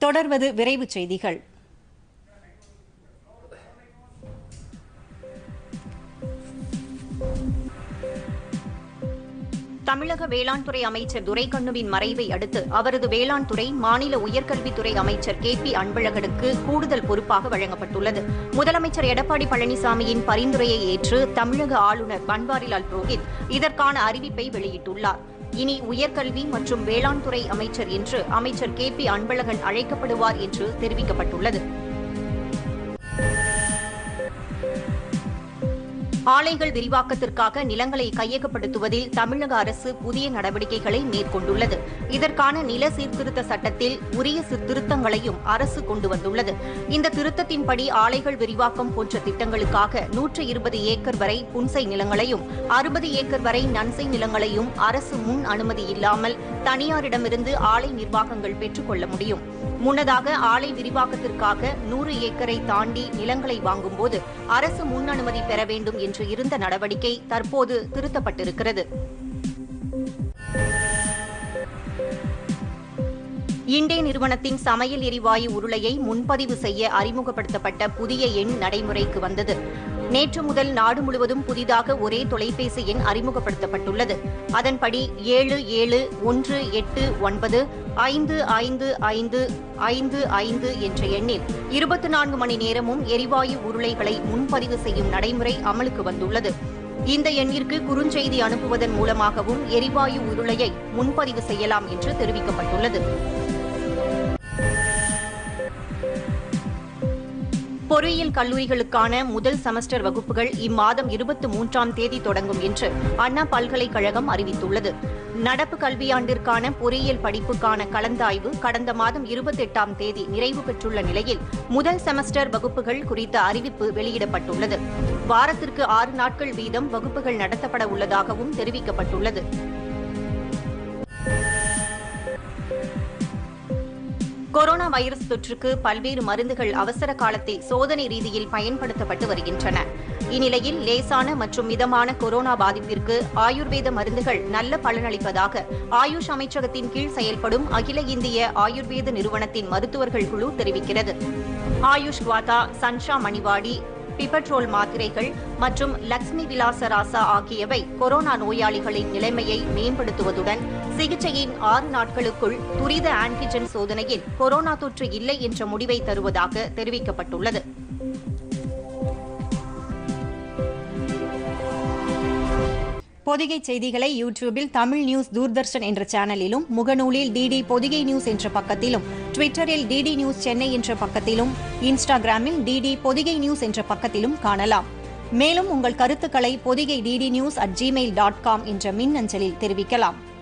தொடர்வது விரைவுச் செய்திகள் தமிழக வேளாண் துறை அமைச்சர் துரைக்கண்ணுவின் மறைவை அடுத்து அவரது வேளாண் துறை மாநில உயர்கல்வித்துறை அமைச்சர் கே பி அன்பழகனுக்கு கூடுதல் பொறுப்பாக வழங்கப்பட்டுள்ளது முதலமைச்சர் எடப்பாடி பழனிசாமியின் பரிந்துரையை ஏற்று தமிழக ஆளுநர் பன்வாரிலால் புரோஹித் இதற்கான அறிவிப்பை வெளியிட்டுள்ளார் இனி உயர்கல்வி மற்றும் வேளாண் துறை அமைச்சர் என்று அமைச்சர் கே பி அன்பழகன் அழைக்கப்படுவார் என்று தெரிவிக்கப்பட்டுள்ளது ஆலைகள் விரிவாக்கத்திற்காக நிலங்களை கையகப்படுத்துவதில் தமிழக அரசு புதிய நடவடிக்கைகளை மேற்கொண்டுள்ளது இதற்கான நில சீர்திருத்த சட்டத்தில் உரிய திருத்தங்களையும் அரசு கொண்டு வந்துள்ளது இந்த திருத்தத்தின்படி ஆலைகள் விரிவாக்கம் போன்ற திட்டங்களுக்காக நூற்று இருபது ஏக்கர் வரை புன்சை நிலங்களையும் அறுபது ஏக்கர் வரை நன்சை நிலங்களையும் அரசு முன் அனுமதி இல்லாமல் தனியாரிடமிருந்து ஆலை நிர்வாகங்கள் பெற்றுக்கொள்ள முடியும் முன்னதாக ஆலை விரிவாக்கத்திற்காக நூறு ஏக்கரை தாண்டி நிலங்களை வாங்கும்போது அரசு முன் அனுமதி பெற வேண்டும் என்று இருந்த நடவடிக்கை தற்போது திருத்தப்பட்டிருக்கிறது இண்டே நிறுவனத்தின் சமையல் எரிவாயு உருளையை முன்பதிவு செய்ய அறிமுகப்படுத்தப்பட்ட புதிய எண் நடைமுறைக்கு வந்தது நேற்று முதல் நாடு முழுவதும் புதிதாக ஒரே தொலைபேசி எண் அறிமுகப்படுத்தப்பட்டுள்ளது அதன்படி ஏழு ஏழு ஒன்று எட்டு ஒன்பது ஐந்து ஐந்து ஐந்து ஐந்து ஐந்து என்ற எண்ணில் இருபத்தி நான்கு மணி நேரமும் எரிவாயு உருளைகளை முன்பதிவு செய்யும் நடைமுறை அமலுக்கு வந்துள்ளது இந்த எண்ணிற்கு குறுஞ்செய்தி அனுப்புவதன் மூலமாகவும் எரிவாயு உருளையை முன்பதிவு செய்யலாம் என்று தெரிவிக்கப்பட்டுள்ளது பொறியியல் கல்லூரிகளுக்கான முதல் செமஸ்டர் வகுப்புகள் இம்மாதம் இருபத்தி மூன்றாம் தேதி தொடங்கும் என்று அண்ணா பல்கலைக்கழகம் அறிவித்துள்ளது நடப்பு கல்வியாண்டிற்கான பொறியியல் படிப்புக்கான கலந்தாய்வு கடந்த மாதம் இருபத்தெட்டாம் தேதி நிறைவு பெற்றுள்ள நிலையில் முதல் செமஸ்டர் வகுப்புகள் குறித்த அறிவிப்பு வெளியிடப்பட்டுள்ளது வாரத்திற்கு ஆறு நாட்கள் வீதம் வகுப்புகள் நடத்தப்பட உள்ளதாகவும் தெரிவிக்கப்பட்டுள்ளது கொரோனா வைரஸ் தொற்றுக்கு பல்வேறு மருந்துகள் அவசர காலத்தில் சோதனை ரீதியில் பயன்படுத்தப்பட்டு வருகின்றன இந்நிலையில் லேசான மற்றும் மிதமான கொரோனா பாதிப்பிற்கு ஆயுர்வேத மருந்துகள் நல்ல பலனளிப்பதாக ஆயுஷ் அமைச்சகத்தின் கீழ் செயல்படும் அகில இந்திய ஆயுர்வேத நிறுவனத்தின் மருத்துவர்கள் குழு தெரிவிக்கிறது ஆயுஷ் வாதா சன்ஷா மணிவாடி பிபட்ரோல் மாத்திரைகள் மற்றும் லக்ஷ்மி விலாச ராசா ஆகியவை கொரோனா நோயாளிகளின் நிலைமையை மேம்படுத்துவதுடன் சிகிச்சையின் ஆறு நாட்களுக்குள் துரித ஆன்டிஜென் சோதனையில் கொரோனா தொற்று இல்லை என்ற முடிவை தருவதாக தெரிவிக்கப்பட்டுள்ளது பொதிகை செய்திகளை யூடியூபில் தமிழ் நியூஸ் தூர்தர்ஷன் என்ற சேனலிலும் முகநூலில் டிடி பொதிகை நியூஸ் என்ற பக்கத்திலும் ட்விட்டரில் டிடி நியூஸ் சென்னை என்ற பக்கத்திலும் இன்ஸ்டாகிராமில் டிடி பொதிகை நியூஸ் என்ற பக்கத்திலும் காணலாம் மேலும் உங்கள் கருத்துக்களை Podhigai DD news at gmail dot com என்ற மின் அஞ்சலில் தெரிவிக்கலாம்